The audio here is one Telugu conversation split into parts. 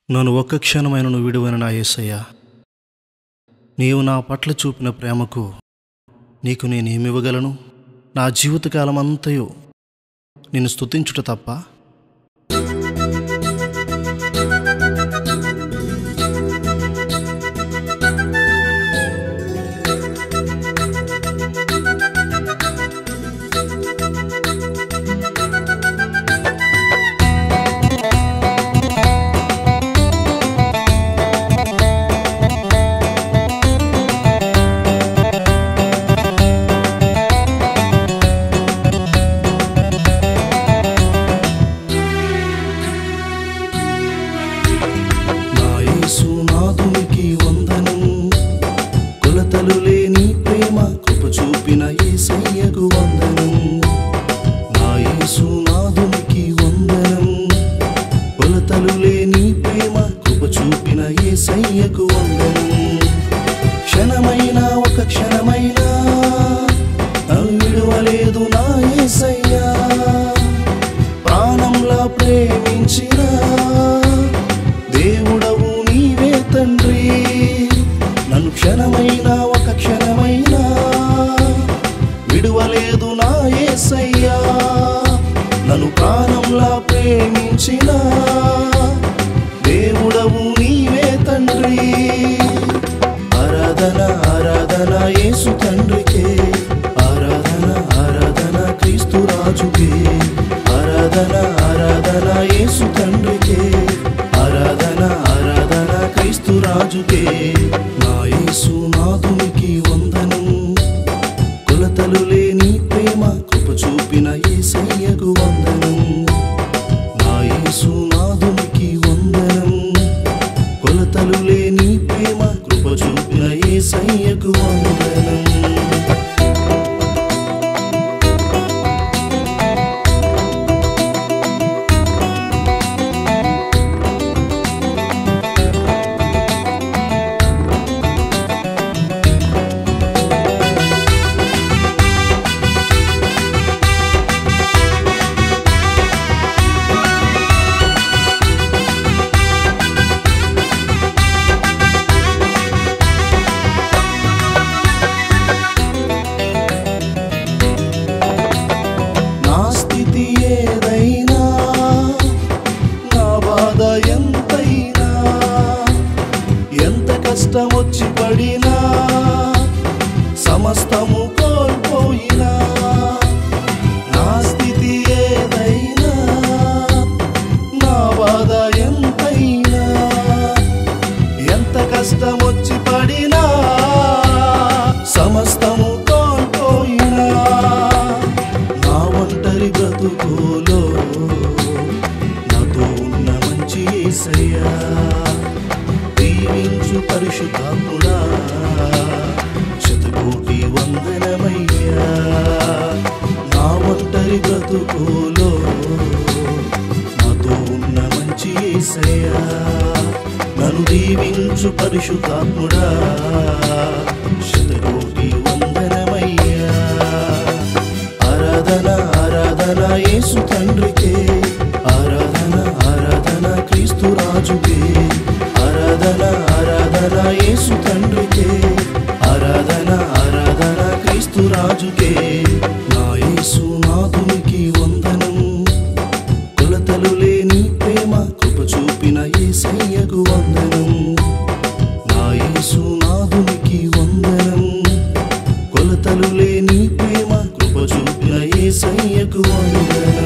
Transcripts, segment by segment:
నన్ను ఒక్క క్షణమైనను విడువన నా యేసయ్యా నీవు నా పట్ల చూపిన ప్రేమకు నీకు నేనేమివ్వగలను నా జీవితకాలం అంతయు నిన్ను స్తుతించుట తప్ప నా యేసు నాథునికి వందనం కొలతలు లేని ప్రేమ కృప చూపిన యేసయ్యకు వందనం నా యేసు నాథునికి వందనం కొలతలు లేని ప్రేమ కృప చూపిన యేసయ్యకు వందనం క్షణమైనా ఒక క్షణమైనా నన్ను విడువలేదు నా యేసయ్యా ప్రాణంలా ప్రేమించిన దేవుడవు నీవే తండ్రి నన్ను క్షణమైనా ఒక క్షణమైనా విడువలేదు నా యేసయ్యా నన్ను ప్రాణంలా ప్రేమించిన దేవుడవు నీవే తండ్రి ఆరాధన ఆరాధన యేసు తండ్రికే ఆరాధన ఆరాధన క్రీస్తు రాజుకే ఆరాధన ఆరాధన యేసు తండ్రికే ఆరాధన ఆరాధన క్రీస్తు రాజుకే నా యేసు నాథునికి వందనం కొలతలు లేని ప్రేమ కృప చూపిన యేసయ్యకు వందనం నా యేసు నాథునికి వందనం కొలతలు లేని ప్రేమ కృప చూపిన యేసయ్యకు వందనం నా స్థితి ఏదైనా నా బాధ ఎంతైనా ఎంత కష్టం వచ్చి పడినా సమస్తము కోల్పోయినా నా స్థితి ఏదైనా నా బాధ ఎంతైనా ఎంత కష్టం వచ్చి పడినా సమస్తము కోల్పోయినా నా ఒంటరి బ్రతుకులో నాతో ఉన్న మంచి యేసయ్యా దీవించు పరిశుద్ధాత్ముడా శతకోటి వందనమయ్యా నా ఒంటరి బ్రతుకులో నాతో ఉన్న మంచి యేసయ్యా నన్ను దీవించు పరిశుద్ధాత్ముడా శతకోటి వందనమయ్యా ఆరాధన ఆరాధన యేసు తండ్రికే ఆరాధన ఆరాధన క్రీస్తు రాజుకే ఆరాధన ఆరాధన యేసు తండ్రికే ఆరాధన ఆరాధన క్రీస్తు రాజుకే నా యేసు నాథునికి వందనం కొలతలు లేని ప్రేమ కృప చూపిన యేసయ్యకు వందనం నా యేసు నాథునికి వందనం కొలతలు లేని ప్రేమ కృప చూపిన యేసయ్యకు వందనం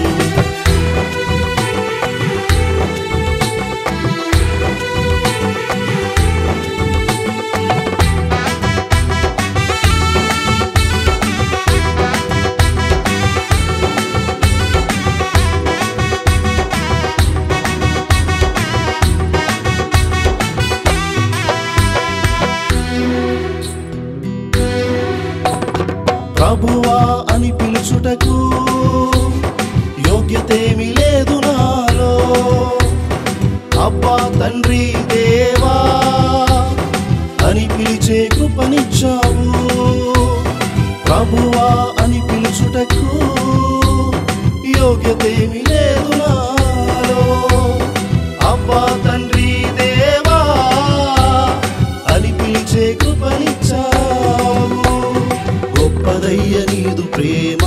ప్రభువా అని పిలుచుటకు యోగ్యతేమి లేదు నాలో అబ్బా తండ్రి దేవా అని పిలిచే కృపనిచ్చావు ప్రభువా అని పిలుచుటకు యోగ్యతేమి లేదు నాలో అబ్బా తండ్రి నీదు ప్రేమ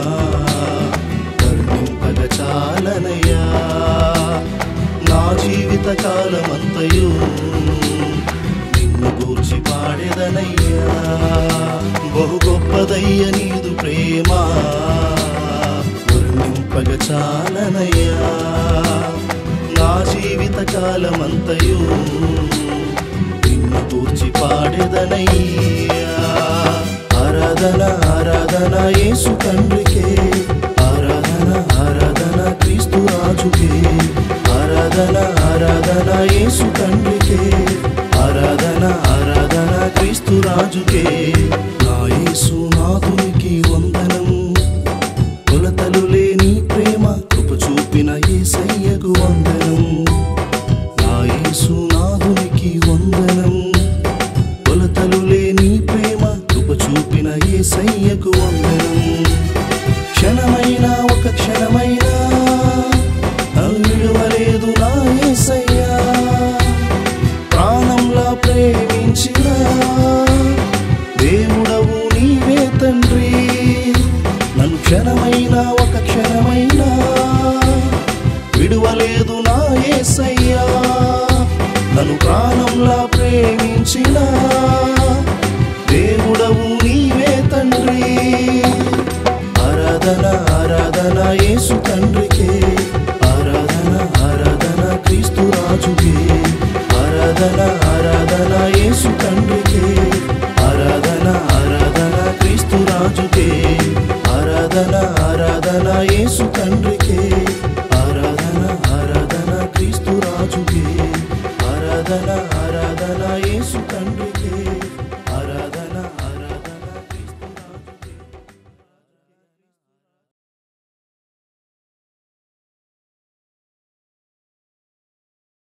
వర్ణింపగ చాలనయ్యా నా జీవిత కాలమంతయు నిన్ను గూర్చి పాడేదనయ్యా బహు గొప్పదయ్య నీదు ప్రేమ వర్ణింపగ చాలనయ్యా నా జీవిత కాలమంతయు నిన్ను గూర్చి పాడేదనయ్యా ఆరాధన ఆరాధన యేసు తండ్రికే ఆరాధన ఆరాధన క్రీస్తు రాజుకే ఆరాధన ఆరాధన యేసు తండ్రికే ఆరాధన ఆరాధన క్రీస్తు రాజుకే నా యేసు నాథునికి వందనం కొలతలు లేని ప్రేమ కృప చూపిన యేసయ్యకు వందనం నా యేసు నాథునికి వందనం కొలతలు లేని ప్రేమ కృప చూపిన యేసయ్యకు వందనం క్షణమైన ఒక క్షణమైన విడువలేదు నా యేసయ్యా ప్రాణంలా ప్రేమించిన దేవుడవు నీవే తండ్రి నన్ను క్షణమైన ఒక క్షణమైనా విడువలేదు నా యేసయ్యా నన్ను ప్రాణంలా ప్రేమించిన దేవుడవు నీవే తండ్రి ఆరాధన ఆరాధన యేసు తండ్రికే ఆరాధన ఆరాధన క్రీస్తు రాజుకే ఆరాధన ఆరాధన యేసు తండ్రికే ఆరాధన ఆరాధన క్రీస్తు రాజుకే ఆరాధన ఆరాధన యేసు తండ్రి